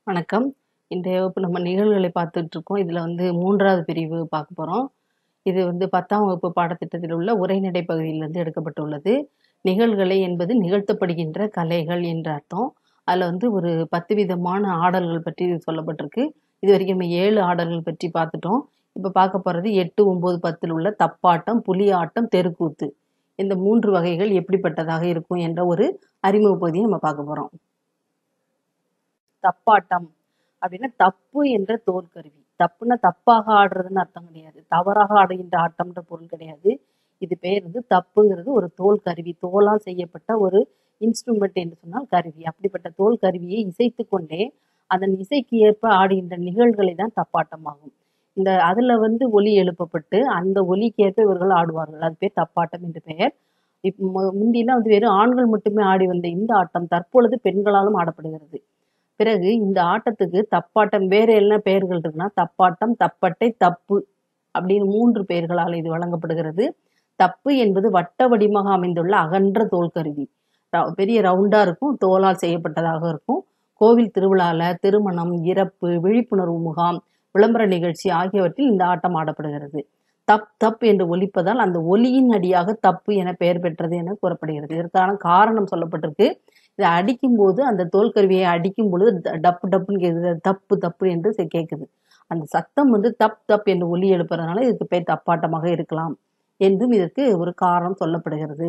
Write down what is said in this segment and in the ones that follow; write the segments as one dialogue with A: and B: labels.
A: வணக்கம். இன்றைய வகுப்பு நம்ம நிகழ்வுகளை பார்த்துட்டு இருக்கோம். இதுல வந்து 3வது பிரிவு பார்க்க போறோம். இது வந்து 10ஆம் வகுப்பு பாடத்திட்டத்தில் உள்ள உரைநடை பகுதியிலிருந்து எடுக்கப்பட்டுள்ளது. நிகழ்கலை என்பது நிகழ்த்தப்படுகின்ற கலைகள் என்ற அர்த்தம். அதுல வந்து ஒரு 10 விதமான ஆடல்கள் பற்றி சொல்லப்பட்டிருக்கு. இதுவரைக்கும் நம்ம 7 ஆடல்கள் பற்றி பார்த்துட்டோம். இப்ப பார்க்க போறது 8, 9, 10ல் உள்ள தப்பாட்டம், புலியாட்டம், தெருக்கூத்து. இந்த 3 வகைகள் எப்படிப்பட்டதாக இருக்கும் என்ற ஒரு அறிமுக பகுதியை நம்ம பார்க்க போறோம். தப்பாட்டம் அப்படின்னா தப்பு என்ற தோல்கருவி. தப்புன்னா தப்பாக ஆடுறதுன்னு அர்த்தம் கிடையாது. தவறாக ஆடுகின்ற ஆட்டம்ன்ற பொருள் கிடையாது. இது பெயர் வந்து தப்புங்கிறது ஒரு தோல் கருவி. தோலால் செய்யப்பட்ட ஒரு இன்ஸ்ட்ருமெண்ட் என்று சொன்னால் கருவி. அப்படிப்பட்ட தோல் கருவியை இசைத்துக் கொண்டே அதன் இசைக்கு ஏற்ப ஆடுகின்ற நிகழ்களை தான் தப்பாட்டம் ஆகும். இந்த அதுல வந்து ஒலி எழுப்பப்பட்டு அந்த ஒலிக்கு ஏற்ப இவர்கள் ஆடுவார்கள். அது பேர் தப்பாட்டம் என்று பெயர். இப் மு முந்திலாம் வந்து வெறும் ஆண்கள் மட்டுமே ஆடி வந்த இந்த ஆட்டம் தற்பொழுது பெண்களாலும் ஆடப்படுகிறது. பிறகு இந்த ஆட்டத்துக்கு தப்பாட்டம் வேற என்ன பெயர்கள் இருக்குன்னா தப்பாட்டம், தப்பட்டை, தப்பு அப்படின்னு 3 பெயர்களால் இது வழங்கப்படுகிறது. தப்பு என்பது வட்ட வடிவமாக அமைந்துள்ள அகன்ற தோல் கருவி. ர பெரிய ரவுண்டா இருக்கும். தோலால் செய்யப்பட்டதாக இருக்கும். கோவில் திருவிழால, திருமணம், இறப்பு, விழிப்புணர்வு முகாம், விளம்பர நிகழ்ச்சி ஆகியவற்றில் இந்த ஆட்டம் ஆடப்படுகிறது. தப் தப் என்று ஒலிப்பதால் அந்த ஒலியின் அடியாக தப்பு என பெயர் பெற்றது என கூறப்படுகிறது. இதற்கான காரணம் சொல்லப்பட்டிருக்கு. இத அடிக்கும்போது அந்த தோல் கருவியை அடிக்கும் பொழுது ட டப்பு டப்புன்னு கேக்குது. தப்பு தப்பு என்று செ கேக்குது. அந்த சத்தம் வந்து தப் தப் என்று ஒலி எழுப்புறதுனால இதுக்கு பேர் தப்பாட்டமாக இருக்கலாம் என்றும் இதற்கு ஒரு காரணம் சொல்லப்படுகிறது.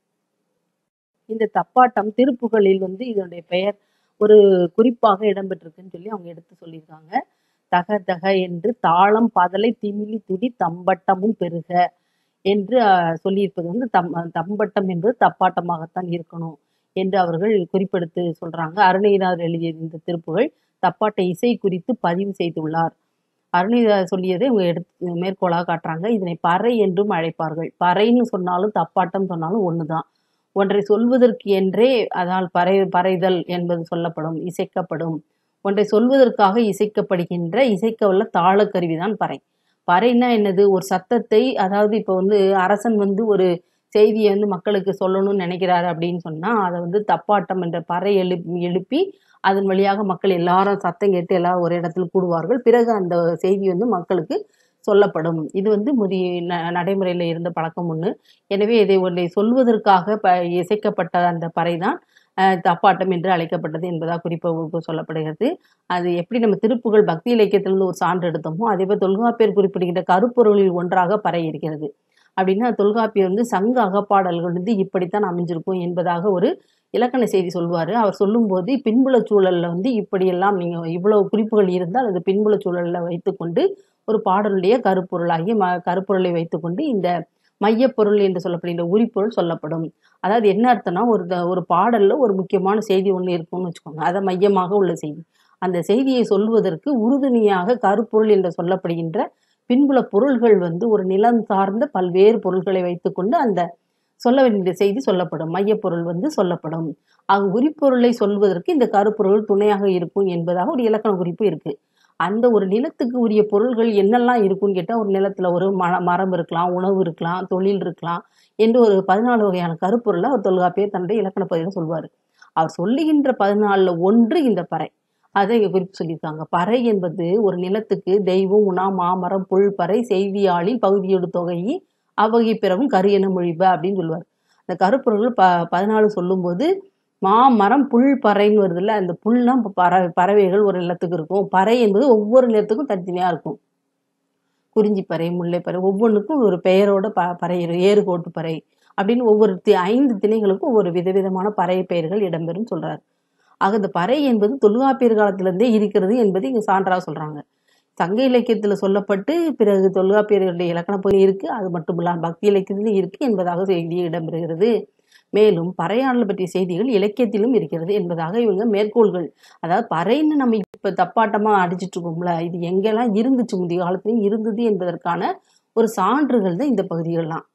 A: இந்த தப்பாட்டம் திருப்புகழில் வந்து இதனுடைய பெயர் ஒரு குறிப்பாக இடம்பெற்றிருக்குன்னு சொல்லி அவங்க எடுத்து சொல்லியிருக்காங்க. தக தக என்று தாளம் பதலை திமிலி துடி தம்பட்டமும் பெருக என்று அ சொல்லியிருப்பது வந்து தம் தம்பட்டம் என்பது தப்பாட்டமாகத்தான் இருக்கணும் என்று அவர்கள் குறிப்பெடுத்து சொல்றாங்க. அருணகிரிநாதர் எழுதிய இந்த திருப்புகழ் தப்பாட்ட இசை குறித்து பதிவு செய்துள்ளார். அருணகிரிநாதர் சொல்லியதை இவங்க எடுத்து மேற்கோளாக காட்டுறாங்க. இதனை பறை என்றும் அழைப்பார்கள். பறைன்னு சொன்னாலும் தப்பாட்டம் சொன்னாலும் ஒண்ணுதான். ஒன்றை சொல்வதற்கு என்றே அதனால் பறை பறைதல் என்பது சொல்லப்படும். இசைக்கப்படும். ஒன்றை சொல்வதற்காக இசைக்கப்படுகின்ற இசைக்கவல்ல தாளக்கருவிதான் பறை. பறைன்னா என்னது? ஒரு சத்தத்தை அதாவது இப்ப வந்து அரசன் வந்து ஒரு செய்திய வந்து மக்களுக்கு சொல்லணும்னு நினைக்கிறாரு அப்படின்னு சொன்னா, அத வந்து தப்பாட்டம் என்ற பறை எழுப் எழுப்பி அதன் வழியாக மக்கள் எல்லாரும் சத்தம் கேட்டு எல்லாரும் ஒரு இடத்தில் கூடுவார்கள். பிறகு அந்த செய்தி வந்து மக்களுக்கு சொல்லப்படும். இது வந்து முதி ந நடைமுறையில இருந்த பழக்கம் ஒண்ணு. எனவே இதை ஒன்றை சொல்வதற்காக ப இசைக்கப்பட்ட அந்த பறைதான் அ தப்பாட்டம் என்று அழைக்கப்பட்டது என்பதாக குறிப்பு சொல்லப்படுகிறது. அது எப்படி நம்ம திருப்புகழ் பக்தி இலக்கியத்திலிருந்து ஒரு சான்று எடுத்தோமோ, அதேபோல் தொல்காப்பியர் குறிப்பிடுகின்ற கருப்பொருளில் ஒன்றாக பறை இருக்கிறது. அப்படின்னா தொல்காப்பியர் வந்து சங்க அகப்பாடல்கள் வந்து இப்படித்தான் அமைஞ்சிருக்கும் என்பதாக ஒரு இலக்கண செய்தி சொல்வாரு. அவர் சொல்லும்போது பின்புலச் சூழல்ல வந்து இப்படியெல்லாம் நீங்க இவ்வளவு குறிப்புகள் இருந்தால் அது பின்புலச் சூழல்ல வைத்துக்கொண்டு ஒரு பாடலுடைய கருப்பொருளாகிய ம கருப்பொருளை வைத்துக்கொண்டு இந்த மையப்பொருள் என்று சொல்லப்படுகின்ற உரிப்பொருள் சொல்லப்படும். அதாவது என்ன அர்த்தம்னா ஒரு த ஒரு பாடல்ல ஒரு முக்கியமான செய்தி ஒண்ணு இருக்கும்னு வச்சுக்கோங்க. அத மையமாக உள்ள செய்தி. அந்த செய்தியை சொல்வதற்கு உறுதுணையாக கருப்பொருள் என்று சொல்லப்படுகின்ற பின்புல பொருள்கள் வந்து ஒரு நிலம் சார்ந்த பல்வேறு பொருள்களை வைத்துக்கொண்டு அந்த சொல்ல வேண்டிய செய்தி சொல்லப்படும். மையப்பொருள் வந்து சொல்லப்படும். ஆக உரிப்பொருளை சொல்வதற்கு இந்த கருப்பொருள் துணையாக இருக்கும் என்பதாக ஒரு இலக்கண குறிப்பு இருக்கு. அந்த ஒரு நிலத்துக்கு உரிய பொருள்கள் என்னெல்லாம் இருக்கும்னு கேட்டா, ஒரு நிலத்துல ஒரு ம மரம் இருக்கலாம், உணவு இருக்கலாம், தொழில் இருக்கலாம் என்று ஒரு 14 வகையான கருப்பொருள அவர் தொல்காப்பியர் தன்னுடைய இலக்கண பகுதியில சொல்வாரு. அவர் சொல்லுகின்ற 14ல ஒன்று இந்த பறை. அத இங்க குறிப்பு சொல்லியிருக்காங்க. பறை என்பது ஒரு நிலத்துக்கு தெய்வம், உணா, மாமரம், புல், பறை, செய்தியாழின் பகுதியொடு தொகை அவ்வகை பிறவும் கரு என மொழிப அப்படின்னு சொல்லுவாரு. அந்த கருப்பொருள்கள் ப 14 சொல்லும்போது மாமரம், புல், பறைன்னு வருதுல்ல, அந்த புல்னா பற பறவைகள் ஒரு நிலத்துக்கு இருக்கும். பறை என்பது ஒவ்வொரு நிலத்துக்கும் தனித்தனியா இருக்கும். குறிஞ்சிப்பறை, முல்லைப்பறை ஒவ்வொன்னுக்கும் ஒரு பெயரோட ப பறை ஏறுகோட்டு பறை அப்படின்னு ஒவ்வொரு தி 5 திணைகளுக்கும் ஒவ்வொரு விதவிதமான பறை பெயர்கள் இடம்பெறும்னு சொல்றாரு. ஆக இந்த பறை என்பது தொல்காப்பியர் காலத்திலிருந்தே இருக்கிறது என்பது இங்க சான்றாக சொல்றாங்க. சங்க இலக்கியத்துல சொல்லப்பட்டு பிறகு தொல்காப்பியர்களுடைய இலக்கண பகுதி இருக்கு. அது மட்டுமில்லாம பக்தி இலக்கியத்திலும் இருக்கு என்பதாக செய்தி இடம்பெறுகிறது. மேலும் பறையாடல் பற்றிய செய்திகள் இலக்கியத்திலும் இருக்கிறது என்பதாக இவங்க மேற்கோள்கள் அதாவது பறைன்னு நம்ம இப்ப தப்பாட்டமா அடிச்சிட்டு இருக்கோம்ல, இது எங்கெல்லாம் இருந்துச்சு முந்தைய காலத்திலயும் இருந்தது என்பதற்கான ஒரு சான்றுகள் தான் இந்த பகுதிகள்லாம்.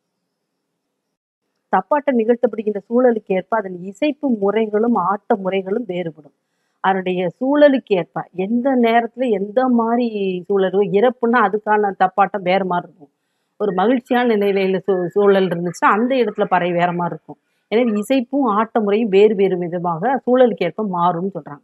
A: தப்பாட்டம் நிகழ்த்தப்படுகின்ற சூழலுக்கு ஏற்ப அதன் இசைப்பு முறைகளும், ஆட்ட முறைகளும் வேறுபடும். அதனுடைய சூழலுக்கு ஏற்ப எந்த நேரத்துல எந்த மாரி சூழலோ இறப்புன்னா அதுக்கான தப்பாட்டம் வேற மாரி இருக்கும். ஒரு மகிழ்ச்சியான நிலையில சூ சூழல் இருந்துச்சுன்னா அந்த இடத்துல பறை வேற மாரி இருக்கும். எனவே இசைப்பும், ஆட்ட முறையும் வேறு வேறு விதமாக சூழலுக்கு ஏற்ப மாறும்னு சொல்றாங்க.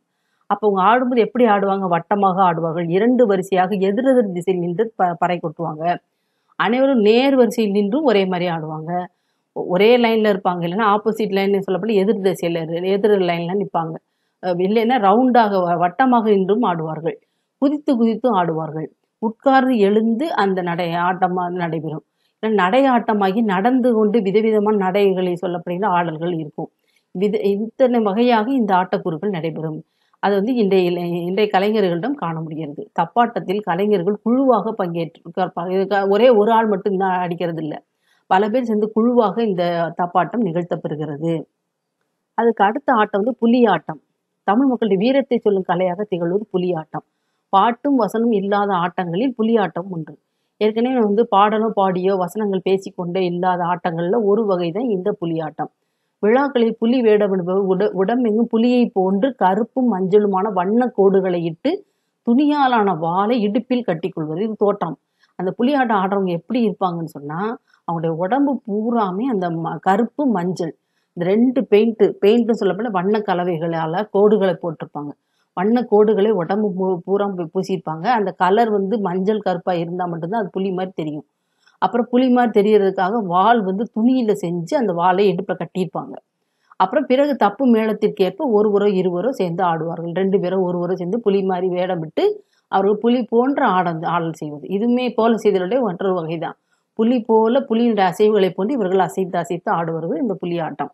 A: அப்ப அவங்க ஆடும்போது எப்படி ஆடுவாங்க வட்டமாக ஆடுவார்கள் இரண்டு வரிசையாக எதிரெதிர் திசையில் நின்று ப பறை கொட்டுவாங்க அனைவரும் நேர் வரிசையில் நின்றும் ஒரே மாதிரி ஆடுவாங்க ஒ- ஒரே லைன்ல இருப்பாங்க இல்லைன்னா ஆப்போசிட் லைன் சொல்லப்பட எதிர் திசையில இரு- எதிர் லைன்ல நிற்பாங்க இல்லைன்னா ரவுண்டாக வ- வட்டமாக நின்றும் ஆடுவார்கள் குதித்து குதித்தும் ஆடுவார்கள் உட்கார்ந்து எழுந்து அந்த நடை ஆட்டமாக நடைபெறும் இல்ல நடை ஆட்டமாகி நடந்து கொண்டு விதவிதமான நடைகளை சொல்லப்படுகிற ஆடல்கள் இருக்கும் வித இத்தனை வகையாக இந்த ஆட்டக்கூறுகள் நடைபெறும் அது வந்து இன்றைய இளை- இன்றைய கலைஞர்களிடம் காண முடிகிறது தப்பாட்டத்தில் கலைஞர்கள் குழுவாக பங்கேற்று கற்பாங்க. இதுக்கு ஒரே ஒரு ஆள் மட்டும் தான் அடிக்கிறது இல்ல பல பேர் சேர்ந்து குழுவாக இந்த தப்பாட்டம் நிகழ்த்தப்பெறுகிறது அதுக்கு அடுத்த ஆட்டம் வந்து புலி ஆட்டம் தமிழ் மக்களுடைய வீரத்தை சொல்லும் கலையாக திகழ்வது புலி ஆட்டம் பாட்டும் வசனம் இல்லாத ஆட்டங்களில் புலி ஆட்டம் ஒன்று ஏற்கனவே வந்து பாடலோ பாடியோ வசனங்கள் பேசிக்கொண்டே இல்லாத ஆட்டங்கள்ல ஒரு வகை தான் இந்த புலி ஆட்டம் விழாக்களில் புலி வேடமிடுபவர் உட உடம்பெங்கும் புலியை போன்று கருப்பும் மஞ்சளுமான வண்ண கோடுகளை இட்டு துணியாலான வாளை இடுப்பில் கட்டிக்கொள்வது இது தோற்றம் அந்த புலியாட்டம் ஆடுறவங்க எப்படி இருப்பாங்கன்னு சொன்னா அவங்களுடைய உடம்பு பூராமே அந்த ம- கருப்பு மஞ்சள் இந்த ரெண்டு பெயிண்ட் பெயிண்ட்னு சொல்லப்பட வண்ண கலவைகளால கோடுகளை போட்டிருப்பாங்க வண்ண கோடுகளை உடம்பு பூ- பூரா பூ- பூசியிருப்பாங்க அந்த கலர் வந்து மஞ்சள் கருப்பா இருந்தா மட்டும்தான் அது புலி மாதிரி தெரியும் அப்புறம் புலி மாதிரி தெரியறதுக்காக வாள் வந்து துணியில செஞ்சு அந்த வாளை இடுப்புல கட்டியிருப்பாங்க அப்புறம் பிறகு தப்பு மேளத்திற்கேற்ப ஒருவரோ இருவரோ சேர்ந்து ஆடுவார்கள் ரெண்டு பேரும் ஒருவரோ சேர்ந்து புலி மாதிரி வேடமிட்டு அவர்கள் புலி போன்ற ஆட ஆடல் செய்வது இதுவுமே போல செய்தலுடைய மற்றொரு வகைதான் புலி போல புலியினுடைய அசைவுகளை போன்று இவர்கள் அசைத்து அசைத்து ஆடுவது இந்த புலி ஆட்டம்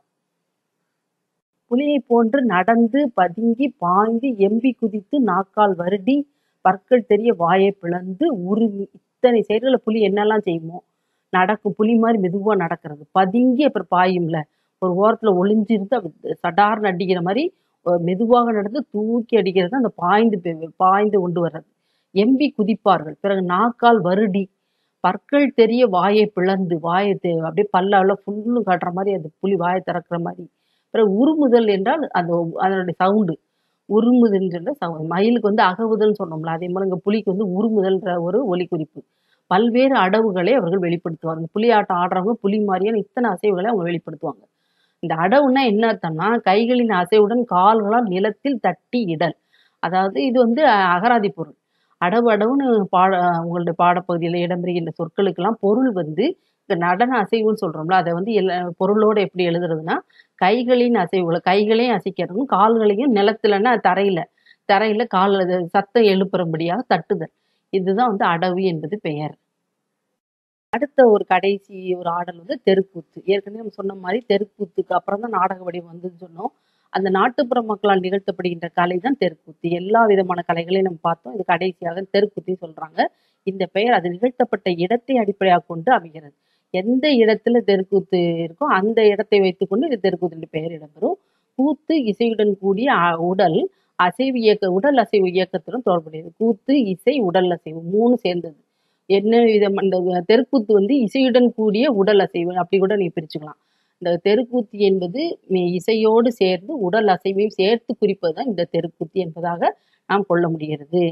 A: புலியை போன்று நடந்து பதுங்கி பாய்ந்து எம்பி குதித்து நாக்கால் வருடி பற்கள் தெரிய வாயை பிளந்து உருமி இத்தனை செயல்களை புலி என்னெல்லாம் செய்யுமோ நடக்கும் புலி மாதிரி மெதுவா நடக்கிறது பதுங்கி அப்புறம் பாயும்ல ஒரு ஓரத்துல ஒளிஞ்சிருந்து அப்படி சடார்னு அடிக்கிற மாதிரி அஹ் மெதுவாக நடந்து தூக்கி அடிக்கிறது அந்த பாய்ந்து பெ- பாய்ந்து கொண்டு வர்றது எம்பி குதிப்பார்கள் பிறகு நாக்கால் வருடி பற்கள் தெரிய வாயை பிளந்து வாயை தெ- அப்படியே பல்லால ஃபுல்லும் காட்டுற மாதிரி அந்த புலி வாயை திறக்கிற மாதிரி பிறகு உருமுதல் என்றால் அந்த அதனுடைய சவுண்டு உருமுதல்ன்ற சவுண்ட் மயிலுக்கு வந்து அகவுதல் சொன்னோம்ல அதே மாதிரி இங்க புலிக்கு வந்து உருமுதல்ன்ற ஒரு ஒலி குறிப்பு பல்வேறு அடவுகளை அவர்கள் வெளிப்படுத்துவாங்க இந்த புலி ஆட்டம் ஆடுறவங்க புலி மாதிரியான இத்தனை அசைவுகளை அவங்க வெளிப்படுத்துவாங்க இந்த அடவுன்னா என்ன அர்த்தம்னா கைகளின் அசைவுடன் கால்களால் நிலத்தில் தட்டி இடல் அதாவது இது வந்து அஹ், அகராதி பொருள் அடவு அடவுன்னு பாட உங்களுடைய பாடப்பகுதியில் இடம்பெறுகின்ற சொற்களுக்கெல்லாம் பொருள் வந்து இந்த நடன அசைவுன்னு சொல்றோம்ல அதை வந்து எல்லா பொருளோட எப்படி எழுதுறதுன்னா கைகளின் அசைவுகளை கைகளையும் அசைக்கிறதும் கால்களையும் நிலத்துலன்னா தரையில தரையில கால் அது சத்தம் எழுப்புறபடியாக தட்டுதல் இதுதான் வந்து அடவு என்பது பெயர் அடுத்த ஒரு கடைசி ஒரு ஆடல் வந்து தெருக்கூத்து ஏற்கனவே நம்ம சொன்ன மாதிரி தெருக்கூத்துக்கு அப்புறம் தான் நாடக வடிவம் வந்ததுன்னு சொன்னோம் அந்த நாட்டுப்புற மக்களால் நிகழ்த்தப்படுகின்ற கலை தான் தெருக்கூத்து எல்லா விதமான கலைகளையும் நம்ம பார்த்தோம் இது கடைசியாக தெருக்கூத்தி சொல்றாங்க இந்த பெயர் அது நிகழ்த்தப்பட்ட இடத்தை அடிப்படையாக கொண்டு அமைகிறது எந்த இடத்துல தெருக்கூத்து இருக்கோ அந்த இடத்தை வைத்துக்கொண்டு இது தெருக்கூத்து பெயர் இடம்பெறும் கூத்து இசையுடன் கூடிய அ- உடல் அசைவு இயக்க உடல் அசைவு இயக்கத்துடன் தொடர்புடையது கூத்து இசை உடல் அசைவு மூணு சேர்ந்தது என்ன விதம் அந்த தெருக்கூத்து வந்து இசையுடன் கூடிய உடல் அசைவு அப்படி கூட நீ பிரிச்சுக்கலாம் இந்த தெருக்கூத்து என்பது மே- இசையோடு சேர்ந்து உடல் அசைவையும் சேர்த்து குறிப்பது தான் இந்த தெருக்கூத்து என்பதாக நாம் கொள்ள முடிகிறது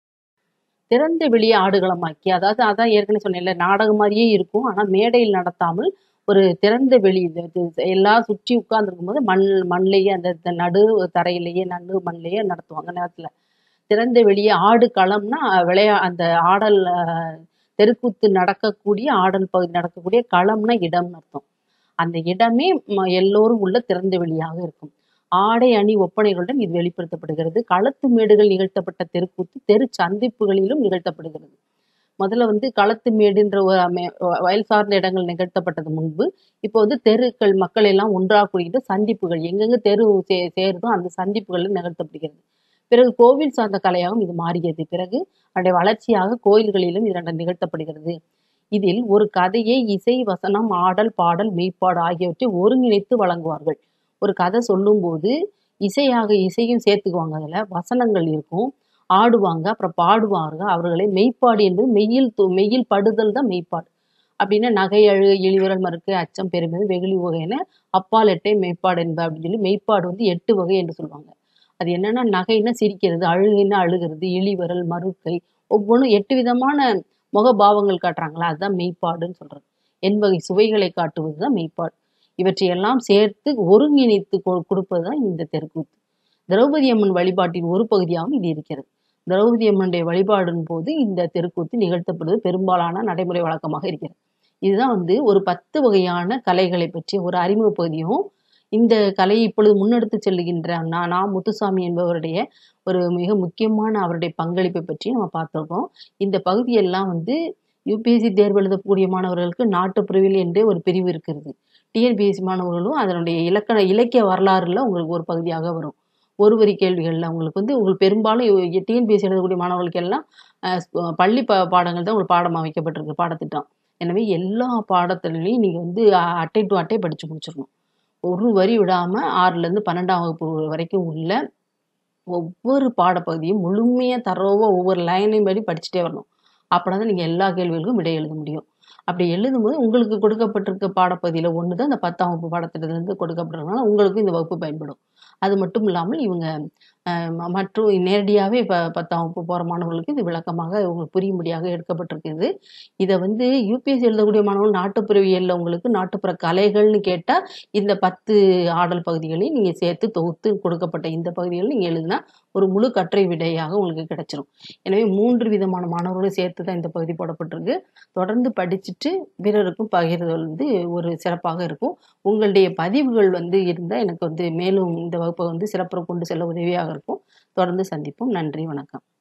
A: திறந்த வெளியே ஆடுகளமாக்கி அதாவது அதான் ஏற்கனவே சொன்னேன்ல நாடகம் மாதிரியே இருக்கும் ஆனா மேடையில் நடத்தாமல் ஒரு திறந்த வெளி இது- இது எல்லாம் சுற்றி உட்கார்ந்துருக்கும் போது மண் மண்ணிலேயே அந்த இந்த நடு தரையிலேயே நடு மண்ணிலேயே நடத்துவாங்க நேரத்துல திறந்த வெளியே ஆடு களம்னா விளையா அந்த ஆடல் அஹ், தெருக்கூத்து நடக்கக்கூடிய ஆடல் பகுதி நடக்கக்கூடிய களம்னா இடம்னு அர்த்தம் அந்த இடமே ம- எல்லோரும் உள்ள திறந்த வெளியாக இருக்கும் ஆடை அணி ஒப்பனைகளுடன் இது வெளிப்படுத்தப்படுகிறது களத்து மேடுகள் நிகழ்த்தப்பட்ட தெருக்கூத்து தெரு சந்திப்புகளிலும் நிகழ்த்தப்படுகிறது முதல்ல வந்து களத்து மேடுன்ற ஒரு அமை- வயல் சார்ந்த இடங்கள் நிகழ்த்தப்பட்டது முன்பு இப்போ வந்து தெருக்கள் மக்கள் எல்லாம் ஒன்றாக கூடிட்டு சந்திப்புகள் எங்கெங்க தெரு சே சேருதோ அந்த சந்திப்புகளில் நிகழ்த்தப்படுகிறது பிறகு கோவில் சார்ந்த கலையாகவும் இது மாறியது பிறகு அதனுடைய வளர்ச்சியாக கோயில்களிலும் இது நிகழ்த்தப்படுகிறது இதில் ஒரு கதையை இசை வசனம் ஆடல் பாடல் மெய்ப்பாடு ஆகியவற்றை ஒருங்கிணைத்து வழங்குவார்கள் ஒரு கதை சொல்லும்போது இசையாக இசையும் சேர்த்துக்குவாங்க அதுல வசனங்கள் இருக்கும் ஆடுவாங்க அப்புறம் பாடுவாங்க அவர்களை மெய்ப்பாடு என்பது மெய்யில் து- மெய்யில் படுதல் தான் மெய்ப்பாடு அப்படின்னா நகை அழு இழிவுறல் மறுக்கு அச்சம் பெருமை வெகுளி வகைன்னு அப்பால் எட்டை மெய்ப்பாடு என்ப அப்படின்னு சொல்லி மெய்ப்பாடு வந்து எட்டு வகை என்று சொல்லுவாங்க அது என்னன்னா நகைன்னா சிரிக்கிறது அழுகைன்னா அழுகிறது இழிவரல் மறுக்கை ஒவ்வொன்றும் எட்டு விதமான முகபாவங்கள் காட்டுறாங்களா அதுதான் மெய்ப்பாடுன்னு சொல்றது எண்வகை சுவைகளை காட்டுவது தான் மெய்ப்பாடு இவற்றையெல்லாம் சேர்த்து ஒருங்கிணைத்து கொ- கொடுப்பது தான் இந்த தெருக்கூத்து திரௌபதி அம்மன் வழிபாட்டின் ஒரு பகுதியாகவும் இது இருக்கிறது திரௌபதி அம்மனுடைய வழிபாடின் போது இந்த தெருக்கூத்து நிகழ்த்தப்படுவது பெரும்பாலான நடைமுறை வழக்கமாக இருக்கிறது இதுதான் வந்து ஒரு பத்து வகையான கலைகளை பற்றிய ஒரு அறிமுக பகுதியும் இந்த கலையை இப்பொழுது முன்னெடுத்து செல்லுகின்ற நா நா முத்துசாமி என்பவருடைய ஒரு மிக முக்கியமான அவருடைய பங்களிப்பை பற்றி நம்ம பார்த்துருக்கோம் இந்த பகுதியெல்லாம் வந்து யூபிஎஸ்சி தேர்வு எழுதக்கூடிய மாணவர்களுக்கு நாட்டுப்புறவியல் என்றே ஒரு பிரிவு இருக்கிறது டிஎன்பிஎஸ்சி மாணவர்களும் அதனுடைய இலக்கண இலக்கிய வரலாறுல உங்களுக்கு ஒரு பகுதியாக வரும் ஒரு வரி கேள்விகளில் உங்களுக்கு வந்து உங்களுக்கு பெரும்பாலும் டிஎன்பிஎஸ்சி எழுதக்கூடிய மாணவர்களுக்கு எல்லாம் அஹ், ஸ்கூ- பள்ளி ப பாடங்கள் தான் உங்களுக்கு பாடமாக வைக்கப்பட்டிருக்கு பாடத்திட்டம் எனவே எல்லா பாடத்திலையும் நீங்கள் வந்து அ- அட்டை டு அட்டை படித்து முடிச்சிடணும் ஒரு வரி விடாமல் ஆறுலேருந்து பன்னெண்டாம் வகுப்பு வரைக்கும் உள்ள ஒவ்வொரு பாடப்பகுதியும் முழுமையாக தரோவாக ஒவ்வொரு லைனையும் படி படிச்சுட்டே வரணும் அப்படின்னா தான் நீங்கள் எல்லா கேள்விகளுக்கும் விடை எழுத முடியும் அப்படி எழுதும்போது உங்களுக்கு கொடுக்கப்பட்டிருக்க பாடப்பகுதியில் ஒன்று தான் இந்த பத்தாம் வகுப்பு பாடத்திட்டத்திலிருந்து கொடுக்கப்பட்டிருக்கனால உங்களுக்கும் இந்த வகுப்பு பயன்படும் அது மட்டும் இல்லாமல் இவங்க அஹ், ம- மற்றும் நேரடியாகவே இப்போ பத்தாம் வகுப்பு போகிற மாணவர்களுக்கு இது விளக்கமாக உங்களுக்கு புரியும்படியாக எடுக்கப்பட்டிருக்குது இதை வந்து யூபிஎஸ்சி எழுதக்கூடிய மாணவர்கள் நாட்டுப்புறவியலில் உங்களுக்கு நாட்டுப்புற கலைகள்னு கேட்டால் இந்த பத்து ஆடல் பகுதிகளையும் நீங்கள் சேர்த்து தொகுத்து கொடுக்கப்பட்ட இந்த பகுதிகளில் நீங்கள் எழுதினா ஒரு முழு கட்டுரை விடையாக உங்களுக்கு கிடைச்சிரும் எனவே மூன்று விதமான மாணவர்களும் சேர்த்து தான் இந்த பகுதி போடப்பட்டிருக்கு தொடர்ந்து படிச்சுட்டு பிறருக்கும் பகிர்தல் வந்து ஒரு சிறப்பாக இருக்கும் உங்களுடைய பதிவுகள் வந்து இருந்தால் எனக்கு வந்து மேலும் இந்த வகுப்பை வந்து சிறப்புற கொண்டு செல்ல உதவியாக இருக்கும் தொடர்ந்து சந்திப்போம் நன்றி வணக்கம்